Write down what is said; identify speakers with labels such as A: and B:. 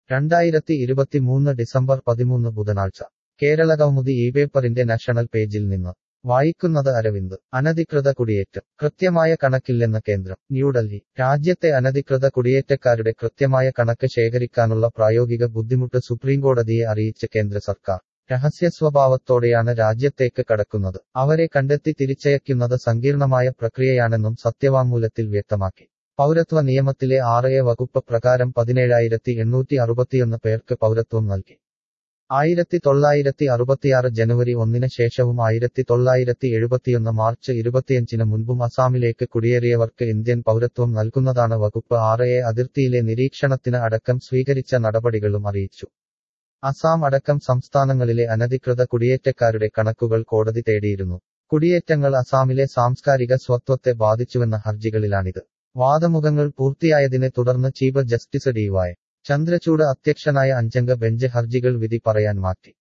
A: രണ്ടായിരത്തി ഇരുപത്തിമൂന്ന് ഡിസംബർ പതിമൂന്ന് ബുധനാഴ്ച കേരളകൗമുദി ഈ പേപ്പറിന്റെ നാഷണൽ പേജിൽ നിന്ന് വായിക്കുന്നത് അരവിന്ദ് അനധികൃത കുടിയേറ്റം കൃത്യമായ കണക്കില്ലെന്ന് കേന്ദ്രം ന്യൂഡൽഹി രാജ്യത്തെ അനധികൃത കുടിയേറ്റക്കാരുടെ കൃത്യമായ കണക്ക് ശേഖരിക്കാനുള്ള പ്രായോഗിക ബുദ്ധിമുട്ട് സുപ്രീംകോടതിയെ അറിയിച്ച് കേന്ദ്ര സർക്കാർ രഹസ്യസ്വഭാവത്തോടെയാണ് രാജ്യത്തേക്ക് കടക്കുന്നത് അവരെ കണ്ടെത്തി തിരിച്ചയക്കുന്നത് സങ്കീർണമായ പ്രക്രിയയാണെന്നും സത്യവാങ്മൂലത്തിൽ വ്യക്തമാക്കി പൗരത്വ നിയമത്തിലെ ആറ് എ വകുപ്പ് പ്രകാരം പതിനേഴായിരത്തി എണ്ണൂറ്റി അറുപത്തിയൊന്ന് പേർക്ക് പൗരത്വം നൽകി ആയിരത്തി തൊള്ളായിരത്തി അറുപത്തിയാറ് ജനുവരി ഒന്നിന് ശേഷവും ആയിരത്തി തൊള്ളായിരത്തി എഴുപത്തിയൊന്ന് മാർച്ച് ഇരുപത്തിയഞ്ചിന് മുൻപും അസാമിലേക്ക് കുടിയേറിയവർക്ക് ഇന്ത്യൻ പൗരത്വം നൽകുന്നതാണ് വകുപ്പ് ആറ് എ അതിർത്തിയിലെ നിരീക്ഷണത്തിന് അടക്കം സ്വീകരിച്ച നടപടികളും അറിയിച്ചു അസാം അടക്കം സംസ്ഥാനങ്ങളിലെ അനധികൃത കുടിയേറ്റക്കാരുടെ കണക്കുകൾ കോടതി തേടിയിരുന്നു കുടിയേറ്റങ്ങൾ അസാമിലെ സാംസ്കാരിക സ്വത്വത്തെ ബാധിച്ചുവെന്ന ഹർജികളിലാണിത് വാദമുഖങ്ങൾ പൂർത്തിയായതിനെ തുടർന്ന് ചീഫ് ജസ്റ്റിസ് ഡിവൈ ചന്ദ്രചൂഡ് അധ്യക്ഷനായ അഞ്ചംഗ ബെഞ്ച് ഹർജികൾ വിധി പറയാൻ മാറ്റി